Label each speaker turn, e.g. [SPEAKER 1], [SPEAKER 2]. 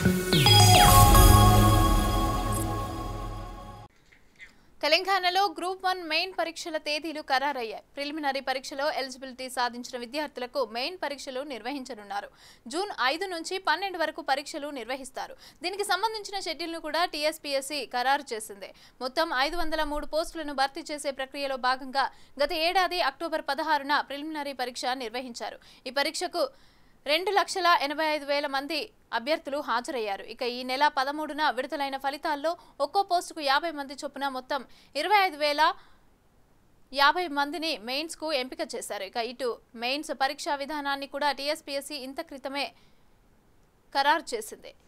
[SPEAKER 1] తెలంగాణలో group one main పరీక్షల తేదీలు ఖరారయ్యాయి ప్రిలిమినరీ పరీక్షలో ఎలిజిబిలిటీ సాధించిన విద్యార్థులకు మెయిన్ పరీక్షలు నిర్వహించనున్నారు జూన్ ఐదు నుంచి పన్నెండు వరకు పరీక్షలు నిర్వహిస్తారు దీనికి సంబంధించిన షెడ్యూల్ను కూడా టీఎస్పీఎస్సీ ఖరారు చేసింది మొత్తం ఐదు వందల మూడు పోస్టులను భర్తీ చేసే ప్రక్రియలో భాగంగా గత ఏడాది అక్టోబర్ పదహారున ప్రిలిమినరీ పరీక్ష నిర్వహించారు ఈ పరీక్షకు రెండు లక్షల ఎనభై ఐదు వేల మంది అభ్యర్థులు హాజరయ్యారు ఇక ఈ నెల పదమూడున విడుదలైన ఫలితాల్లో ఒక్కో పోస్టుకు యాభై మంది చొప్పున మొత్తం ఇరవై ఐదు వేల యాభై మందిని మెయిన్స్కు ఎంపిక చేశారు ఇక ఇటు మెయిన్స్ పరీక్షా విధానాన్ని కూడా టీఎస్పీఎస్సీ ఇంత క్రితమే ఖరారు చేసింది